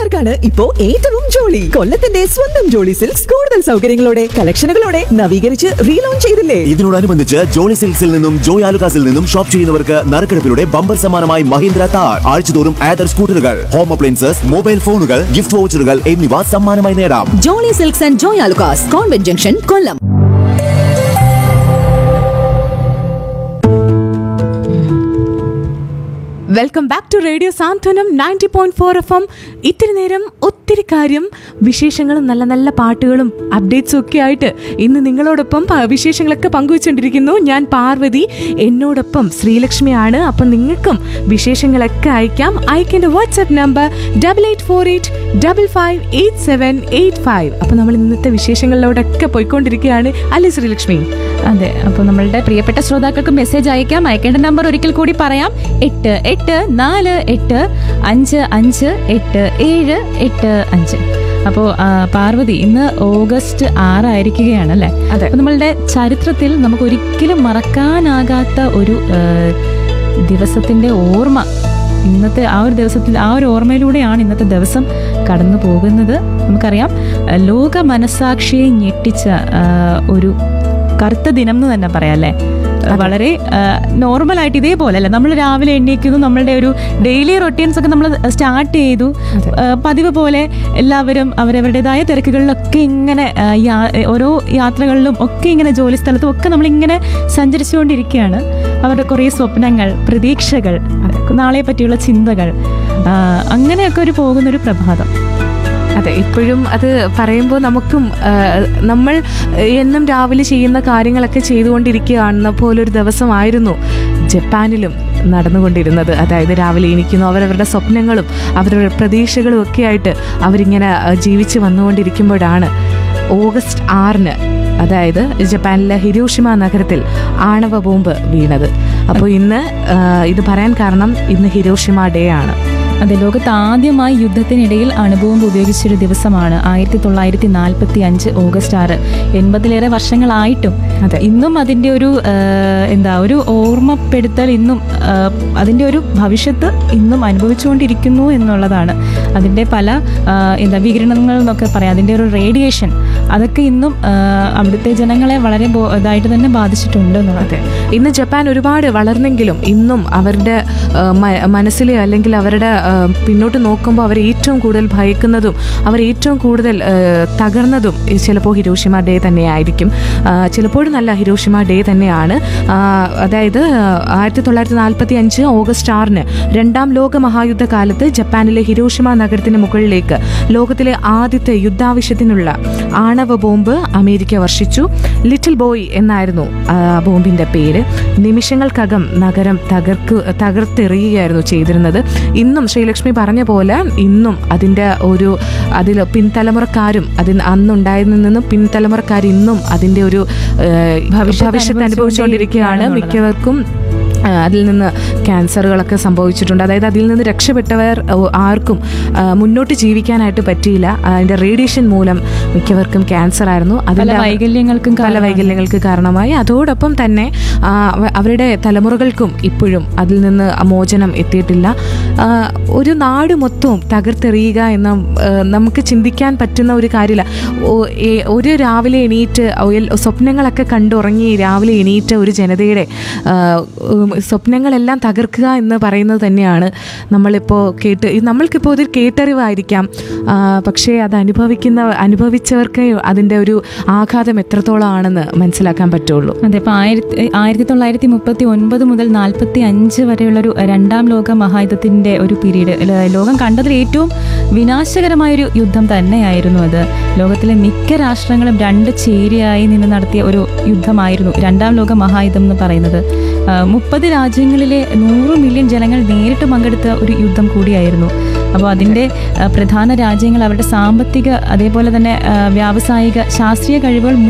കൊല്ലംകാർക്കാണ് ഇപ്പോ ഏറ്റവും ജോളി കൊല്ലത്തിന്റെ സ്വന്തം ജോളി സിൽക്സ് കൂടുതൽ സൗകര്യങ്ങളോടെ കളക്ഷനുകളോടെ നവീകരിച്ച് റീലോഞ്ച് ചെയ്തില്ലേ ഇതിനോടനുബന്ധിച്ച് ജോളി സിൽക്സിൽ നിന്നും ജോയ് ആലുകാസിൽ നിന്നും ഷോപ്പ് ചെയ്യുന്നവർക്ക് നറുക്കെടുപ്പിലൂടെ ബമ്പർ സമ്മാനമായി മഹീന്ദ്ര താർ ആഴ്ചതോറും ആദർ സ്കൂട്ടറുകൾ ഹോം അപ്ലയൻസസ് മൊബൈൽ ഫോണുകൾ ഗിഫ്റ്റ് വൗച്ചറുകൾ എന്നിവ സമ്മാനമായി നേടാം Jolly Silks and Joy Alukkas convent junction Kollam welcome back to radio Santhwanam ninety point four F M ഇത്തിരി നേരം ഒത്തിരി കാര്യം വിശേഷങ്ങളും നല്ല നല്ല പാട്ടുകളും അപ്ഡേറ്റ്സും ഒക്കെ ആയിട്ട് ഇന്ന് നിങ്ങളോടൊപ്പം പ- വിശേഷങ്ങളൊക്കെ പങ്കുവച്ചുകൊണ്ടിരിക്കുന്നു ഞാൻ പാർവതി എന്നോടൊപ്പം ശ്രീലക്ഷ്മിയാണ് അപ്പം നിങ്ങൾക്കും വിശേഷങ്ങളൊക്കെ അയക്കാം അയക്കേണ്ട WhatsApp number double eight four eight double five eight seven eight five അപ്പം നമ്മൾ ഇന്നത്തെ വിശേഷങ്ങളിലോടൊക്കെ പോയിക്കൊണ്ടിരിക്കുകയാണ് അല്ലേ ശ്രീലക്ഷ്മി അതെ അപ്പോൾ നമ്മളുടെ പ്രിയപ്പെട്ട ശ്രോതാക്കൾക്ക് മെസ്സേജ് അയക്കാം അയക്കേണ്ട നമ്പർ ഒരിക്കൽ കൂടി പറയാം എട്ട് എട്ട് നാല് എട്ട് അഞ്ച് അഞ്ച് എട്ട് ഏഴ് എട്ട് അഞ്ച് അപ്പോൾ പാർവതി ഇന്ന് ഓഗസ്റ്റ് ആറായിരിക്കുകയാണ് അല്ലേ അതെ. അപ്പോൾ നമ്മളുടെ ചരിത്രത്തിൽ നമുക്ക് ഒരിക്കലും മറക്കാനാകാത്ത ഒരു ആ, ദിവസത്തിന്റെ ഓർമ്മ ഇന്നത്തെ ആ ഒരു ദിവസത്തിൽ ആ ഒരു ഓർമ്മയിലൂടെയാണ് ഇന്നത്തെ ദിവസം കടന്നു പോകുന്നത് നമുക്കറിയാം ആ, ലോക മനസാക്ഷിയെ ഞെട്ടിച്ച ആ, ഒരു കറുത്ത ദിനം എന്ന് തന്നെ പറയാം അല്ലേ വളരെ നോർമൽ ആയിട്ട് ഇതേപോലെ അല്ലേ നമ്മൾ രാവിലെ എണ്ണീക്കുന്നു നമ്മളുടെ ഒരു ഡെയിലി റൊട്ടീൻസ് ഒക്കെ നമ്മൾ സ്റ്റാർട്ട് ചെയ്തു ആ, പതിവ് പോലെ എല്ലാവരും അവരവരുടേതായ തിരക്കുകളിലൊക്കെ ഇങ്ങനെ ആ, യാ- ഓരോ യാത്രകളിലും ഒക്കെ ഇങ്ങനെ ജോലി സ്ഥലത്തും ഒക്കെ നമ്മളിങ്ങനെ സഞ്ചരിച്ചുകൊണ്ടിരിക്കുകയാണ് അവരുടെ കുറേ സ്വപ്നങ്ങൾ പ്രതീക്ഷകൾ നാളെ പറ്റിയുള്ള ചിന്തകൾ ആ, അങ്ങനെയൊക്കെ ഒരു പോകുന്നൊരു പ്രഭാതം അതെ ഇപ്പോഴും അത് പറയുമ്പോൾ നമുക്കും ആ, നമ്മൾ എന്നും രാവിലെ ചെയ്യുന്ന കാര്യങ്ങളൊക്കെ ചെയ്തുകൊണ്ടിരിക്കുകയാണെന്ന പോലൊരു ദിവസമായിരുന്നു ജപ്പാനിലും നടന്നുകൊണ്ടിരുന്നത് അതായത് രാവിലെ എണീക്കുന്നു അവരവരുടെ സ്വപ്നങ്ങളും അവരുടെ പ്രതീക്ഷകളും ഒക്കെ ആയിട്ട് അവരിങ്ങനെ ആ, ജീവിച്ച് വന്നുകൊണ്ടിരിക്കുമ്പോഴാണ് ഓഗസ്റ്റ് ആറിന് അതായത് ജപ്പാനിലെ ഹിരോഷിമ നഗരത്തിൽ ആണവ ബോംബ് വീണത് അപ്പോൾ ഇന്ന് ആ, ഇത് പറയാൻ കാരണം ഇന്ന് ഹിരോഷിമ ഡേ ആണ് അതെ ലോകത്ത് ആദ്യമായി യുദ്ധത്തിനിടയിൽ അണുബോംബ് ഉപയോഗിച്ചൊരു ദിവസമാണ് ആയിരത്തി തൊള്ളായിരത്തി നാൽപ്പത്തി അഞ്ച് ഓഗസ്റ്റ് ആറ് എൺപതിലേറെ വർഷങ്ങളായിട്ടും അതെ. ഇന്നും അതിൻ്റെ ഒരു ആ, എന്താ ഒരു ഓർമ്മപ്പെടുത്തൽ ഇന്നും ആ, അതിൻ്റെ ഒരു ഭവിഷ്യത്ത് ഇന്നും അനുഭവിച്ചുകൊണ്ടിരിക്കുന്നു എന്നുള്ളതാണ് അതിൻ്റെ പല ആ, എന്താ വികിരണങ്ങൾ എന്നൊക്കെ പറയാം അതിൻ്റെ ഒരു റേഡിയേഷൻ അതൊക്കെ ഇന്നും ആ, അവിടുത്തെ ജനങ്ങളെ വളരെ ബോ- ഇതായിട്ട് തന്നെ ബാധിച്ചിട്ടുണ്ട് എന്നുള്ളത് അതെ ഇന്ന് ജപ്പാൻ ഒരുപാട് വളർന്നെങ്കിലും ഇന്നും അവരുടെ ആ, മ- മനസ്സിലെ അല്ലെങ്കിൽ അവരുടെ ആ, പിന്നോട്ട് നോക്കുമ്പോൾ അവർ ഏറ്റവും കൂടുതൽ ഭയക്കുന്നതും അവർ ഏറ്റവും കൂടുതൽ ആ, തകർന്നതും ഈ ചിലപ്പോൾ ഹിരോഷിമ ഡേ തന്നെയായിരിക്കും ആ, ചിലപ്പോഴും നല്ല ഹിരോഷിമ ഡേ തന്നെയാണ് ആ, അതായത് ആയിരത്തി തൊള്ളായിരത്തി നാൽപ്പത്തി അഞ്ച് ഓഗസ്റ്റ് ആറിന് രണ്ടാം ലോക മഹായുദ്ധ കാലത്ത് ജപ്പാനിലെ ഹിരോഷിമ നഗരത്തിന് മുകളിലേക്ക് ലോകത്തിലെ ആദ്യത്തെ യുദ്ധാവശ്യത്തിനുള്ള ആണവ ബോംബ് അമേരിക്ക വർഷിച്ചു ലിറ്റിൽ ബോയ് എന്നായിരുന്നു ആ ബോംബിന്റെ പേര് നിമിഷങ്ങൾക്കകം നഗരം തകർക്ക് തകർത്തെറിയുകയായിരുന്നു ചെയ്തിരുന്നത് ഇന്നും ശ്രീലക്ഷ്മി പറഞ്ഞ പോലെ ഇന്നും അതിൻ്റെ ഒരു അതിൽ പിൻതലമുറക്കാരും അതിന് അന്നുണ്ടായതിൽ നിന്നും പിൻതലമുറക്കാർ ഇന്നും അതിന്റെ ഒരു ഏഹ്, ഭവിഷ്യത്ത് അനുഭവിച്ചുകൊണ്ടിരിക്കുകയാണ് മിക്കവർക്കും ആ, അതിൽ നിന്ന് ക്യാൻസറുകളൊക്കെ സംഭവിച്ചിട്ടുണ്ട് അതായത് അതിൽ നിന്ന് രക്ഷപ്പെട്ടവർ ഓ, ആർക്കും ആ, മുന്നോട്ട് ജീവിക്കാനായിട്ട് പറ്റിയില്ല അതിന്റെ റേഡിയേഷൻ മൂലം മിക്കവർക്കും ക്യാൻസർ ആയിരുന്നു പല അതിന്റെ വൈകല്യങ്ങൾക്കും പല കാരണമായി. വൈകല്യങ്ങൾക്ക് കാരണമായി അതോടൊപ്പം തന്നെ ആ, അവ- അവരുടെ തലമുറകൾക്കും ഇപ്പോഴും അതിൽ നിന്ന് മോചനം എത്തിയിട്ടില്ല ആ, ഒരു നാട് മൊത്തവും തകർത്തെറിയുക എന്ന ആ, നമുക്ക് ചിന്തിക്കാൻ പറ്റുന്ന ഒരു കാര്യമില്ല ഓ- ഏ- ഒരു രാവിലെ എണീറ്റ് ഒയൽ- സ്വപ്നങ്ങളൊക്കെ കണ്ടുറങ്ങി രാവിലെ എണീറ്റ ഒരു ജനതയുടെ ആ, ഉം, സ്വപ്നങ്ങളെല്ലാം തകർക്കുക എന്ന് പറയുന്നത് തന്നെയാണ് നമ്മളിപ്പോൾ കേട്ട് ഈ നമ്മൾക്കിപ്പോൾ ഇത് കേട്ടറിവായിരിക്കാം ആ, പക്ഷേ അത് അനുഭവിക്കുന്ന അനുഭവിച്ചവർക്ക് അതിൻ്റെ ഒരു ആഘാതം എത്രത്തോളം ആണെന്ന് മനസ്സിലാക്കാൻ പറ്റുള്ളൂ അതെ ഇപ്പൊ ആയിരത്തി ആയിരത്തി തൊള്ളായിരത്തി മുപ്പത്തി ഒൻപത് മുതൽ നാൽപ്പത്തി അഞ്ച് വരെയുള്ള ഒരു രണ്ടാം ലോക മഹായുദ്ധത്തിന്റെ ഒരു പീരീഡ് ലോകം കണ്ടതിൽ ഏറ്റവും വിനാശകരമായൊരു യുദ്ധം തന്നെയായിരുന്നു അത് ലോകത്തിലെ മിക്ക രാഷ്ട്രങ്ങളും രണ്ട് ചേരിയായി നിന്ന് നടത്തിയ ഒരു യുദ്ധമായിരുന്നു രണ്ടാം ലോക മഹായുദ്ധം എന്ന് പറയുന്നത് മുപ്പത് രാജ്യങ്ങളിലെ നൂറ് മില്യൺ ജനങ്ങൾ നേരിട്ട് പങ്കെടുത്ത ഒരു യുദ്ധം കൂടിയായിരുന്നു അപ്പോൾ അതിൻ്റെ ആ, പ്രധാന രാജ്യങ്ങൾ അവരുടെ സാമ്പത്തിക അതേപോലെ തന്നെ ആ, വ്യാവസായിക ശാസ്ത്രീയ കഴിവുകൾ